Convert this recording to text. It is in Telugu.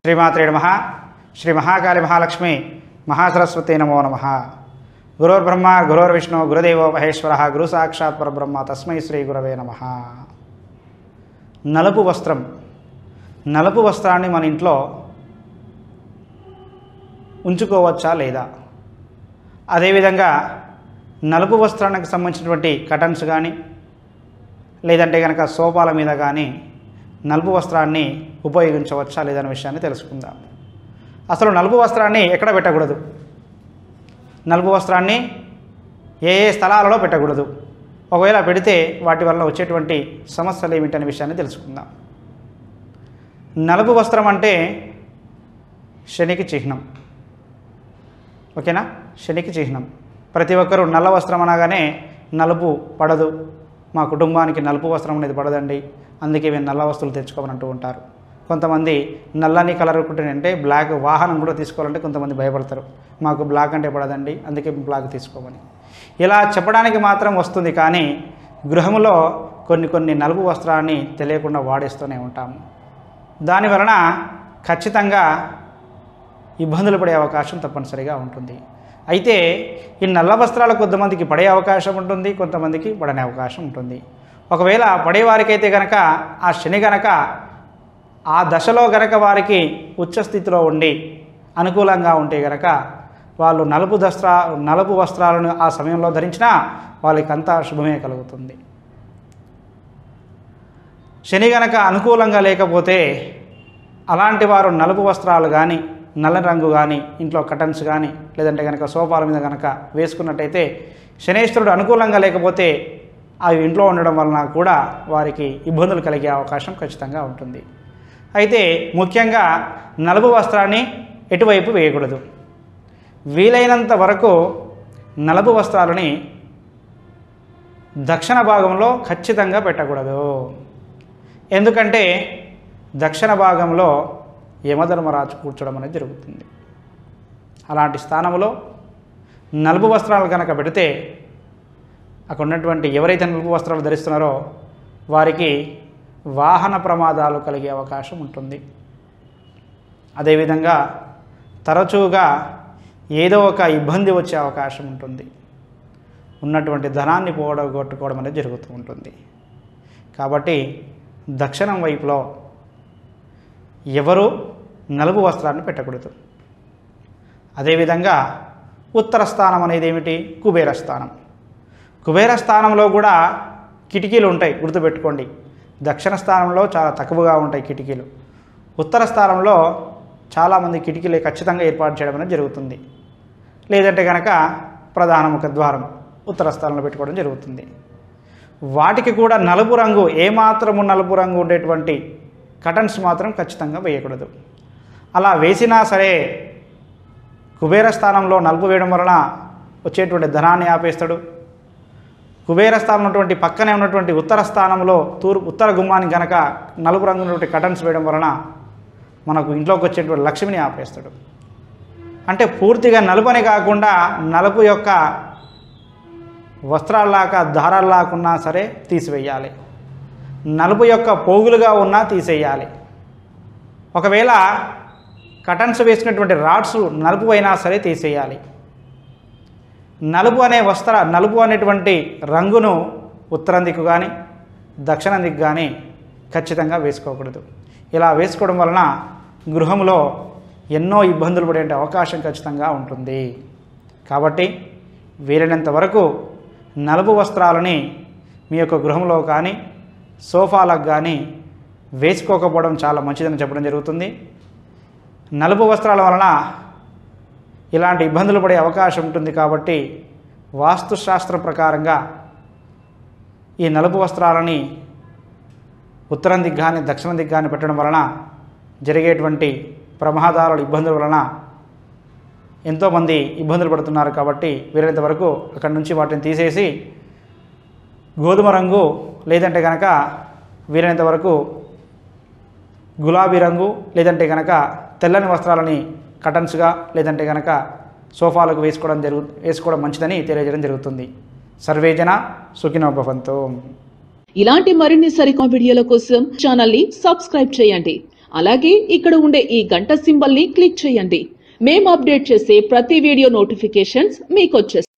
శ్రీమాత్రే నమ శ్రీ మహాకాళి మహాలక్ష్మి మహాసరస్వతి నమో నమ గురోర్బ్రహ్మ గురోర్విష్ణు గురుదేవో మహేశ్వర గురు సాక్షాత్ పరబ్రహ్మ తస్మై శ్రీ గురవే నమ నలుపు వస్త్రం నలుపు వస్త్రాన్ని మన ఇంట్లో ఉంచుకోవచ్చా లేదా అదేవిధంగా నలుపు వస్త్రానికి సంబంధించినటువంటి కటన్స్ కానీ లేదంటే కనుక సోఫాల మీద కానీ నలుపు వస్త్రాన్ని ఉపయోగించవచ్చా లేదనే విషయాన్ని తెలుసుకుందాం అసలు నలుపు వస్త్రాన్ని ఎక్కడ పెట్టకూడదు నలుపు వస్త్రాన్ని ఏ ఏ స్థలాలలో పెట్టకూడదు ఒకవేళ పెడితే వాటి వల్ల వచ్చేటువంటి సమస్యలు ఏమిటనే విషయాన్ని తెలుసుకుందాం నలుపు వస్త్రం అంటే శనికి చిహ్నం ఓకేనా శనికి చిహ్నం ప్రతి ఒక్కరూ నల్ల వస్త్రం అనగానే నలుపు పడదు మా కుటుంబానికి నలుపు వస్త్రం అనేది పడదండి అందుకే మేము నల్ల వస్తువులు తెచ్చుకోమని అంటూ ఉంటారు కొంతమంది నల్లని కలర్ అంటే బ్లాక్ వాహనం కూడా తీసుకోవాలంటే కొంతమంది భయపడతారు మాకు బ్లాక్ అంటే పడదండి అందుకే బ్లాక్ తీసుకోమని ఇలా చెప్పడానికి మాత్రం వస్తుంది కానీ గృహంలో కొన్ని కొన్ని నలుపు వస్త్రాన్ని తెలియకుండా వాడేస్తూనే ఉంటాము దాని వలన ఖచ్చితంగా ఇబ్బందులు పడే అవకాశం తప్పనిసరిగా ఉంటుంది అయితే ఈ నల్ల వస్త్రాలు కొంతమందికి పడే అవకాశం ఉంటుంది కొంతమందికి పడని అవకాశం ఉంటుంది ఒకవేళ పడేవారికైతే గనక ఆ శని గనక ఆ దశలో గనక వారికి ఉచ్చస్థితిలో ఉండి అనుకూలంగా ఉంటే గనక వాళ్ళు నలుపు దస్త్ర నలుపు వస్త్రాలను ఆ సమయంలో ధరించినా వాళ్ళకంతా శుభమే కలుగుతుంది శని గనక అనుకూలంగా లేకపోతే అలాంటి వారు నలుపు వస్త్రాలు కానీ నల్ల రంగు కానీ ఇంట్లో కటన్స్ కానీ లేదంటే కనుక సోఫాల మీద కనుక వేసుకున్నట్టయితే శనేశ్వరుడు అనుకూలంగా లేకపోతే అవి ఇంట్లో ఉండడం వలన కూడా వారికి ఇబ్బందులు కలిగే అవకాశం ఖచ్చితంగా ఉంటుంది అయితే ముఖ్యంగా నలుపు వస్త్రాన్ని ఎటువైపు వేయకూడదు వీలైనంత వరకు నలుపు వస్త్రాలని దక్షిణ భాగంలో ఖచ్చితంగా పెట్టకూడదు ఎందుకంటే దక్షిణ భాగంలో యమధర్మరాజు కూర్చోవడం అనేది జరుగుతుంది అలాంటి స్థానంలో నలుపు వస్త్రాలు కనుక పెడితే అక్కడ ఉన్నటువంటి ఎవరైతే నలుపు వస్త్రాలు ధరిస్తున్నారో వారికి వాహన ప్రమాదాలు కలిగే అవకాశం ఉంటుంది అదేవిధంగా తరచుగా ఏదో ఒక ఇబ్బంది వచ్చే అవకాశం ఉంటుంది ఉన్నటువంటి ధనాన్ని పోగొట్టుకోవడం అనేది జరుగుతూ ఉంటుంది కాబట్టి దక్షిణం వైపులో ఎవరు నలుపు వస్త్రాన్ని పెట్టకూడదు అదేవిధంగా ఉత్తర స్థానం అనేది ఏమిటి కుబేర స్థానం కుబేర స్థానంలో కూడా కిటికీలు ఉంటాయి గుర్తుపెట్టుకోండి దక్షిణ స్థానంలో చాలా తక్కువగా ఉంటాయి కిటికీలు ఉత్తర స్థానంలో చాలామంది కిటికీలు ఖచ్చితంగా ఏర్పాటు చేయడం అనేది జరుగుతుంది లేదంటే కనుక ప్రధాన ముఖ ద్వారం ఉత్తర స్థానంలో పెట్టుకోవడం జరుగుతుంది వాటికి కూడా నలుపు రంగు ఏమాత్రము నలుపు రంగు ఉండేటువంటి కటన్స్ మాత్రం ఖచ్చితంగా వేయకూడదు అలా వేసినా సరే కుబేర స్థానంలో నలుపు వేయడం వలన వచ్చేటువంటి ధనాన్ని ఆపేస్తాడు కుబేర స్థానం ఉన్నటువంటి పక్కనే ఉన్నటువంటి ఉత్తర స్థానంలో తూర్పు ఉత్తర గుమ్మానికి గనక నలుపు రంగు ఉన్నటువంటి కటన్స్ వేయడం వలన మనకు ఇంట్లోకి వచ్చేటువంటి లక్ష్మిని ఆపేస్తాడు అంటే పూర్తిగా నలుపని కాకుండా నలుపు యొక్క వస్త్రాల్లాగా దారాల్లాకున్నా సరే తీసివేయాలి నలుపు యొక్క పోగులుగా ఉన్నా తీసేయాలి ఒకవేళ కటన్స్ వేసినటువంటి రాడ్స్ నలుపు అయినా సరే తీసేయాలి నలుపు అనే వస్త్ర నలుపు అనేటువంటి రంగును ఉత్తరం దిక్కు కానీ దక్షిణ దిక్కు కానీ ఖచ్చితంగా వేసుకోకూడదు ఇలా వేసుకోవడం వలన గృహంలో ఎన్నో ఇబ్బందులు పడే అవకాశం ఖచ్చితంగా ఉంటుంది కాబట్టి వీలైనంత వరకు నలుపు వస్త్రాలని మీ యొక్క గృహంలో కానీ సోఫాలకు కానీ వేసుకోకపోవడం చాలా మంచిదని చెప్పడం జరుగుతుంది నలుపు వస్త్రాల వలన ఇలాంటి ఇబ్బందులు పడే అవకాశం ఉంటుంది కాబట్టి వాస్తుశాస్త్ర ప్రకారంగా ఈ నలుపు వస్త్రాలని ఉత్తరం దిగ్గు కానీ దక్షిణ దిగ్గు కానీ పెట్టడం వలన జరిగేటువంటి ప్రమాదాల ఇబ్బందుల వలన ఎంతోమంది ఇబ్బందులు పడుతున్నారు కాబట్టి వీలైనంత వరకు అక్కడి నుంచి వాటిని తీసేసి గోధుమ రంగు లేదంటే కనుక వీలైనంత వరకు గులాబీ రంగు లేదంటే కనుక తెల్లని వస్త్రాలని కటన్స్గా లేదంటే కనుక సోఫాలకు వేసుకోవడం జరుగు వేసుకోవడం మంచిదని తెలియజేయడం జరుగుతుంది సర్వేజన సుఖినో భవంతు ఇలాంటి మరిన్ని సరికొత్త వీడియోల కోసం ఛానల్ ని సబ్స్క్రైబ్ చేయండి అలాగే ఇక్కడ ఉండే ఈ గంట సింబల్ ని క్లిక్ చేయండి మేము అప్డేట్ చేసే ప్రతి వీడియో నోటిఫికేషన్స్ మీకు వచ్చేస్తాయి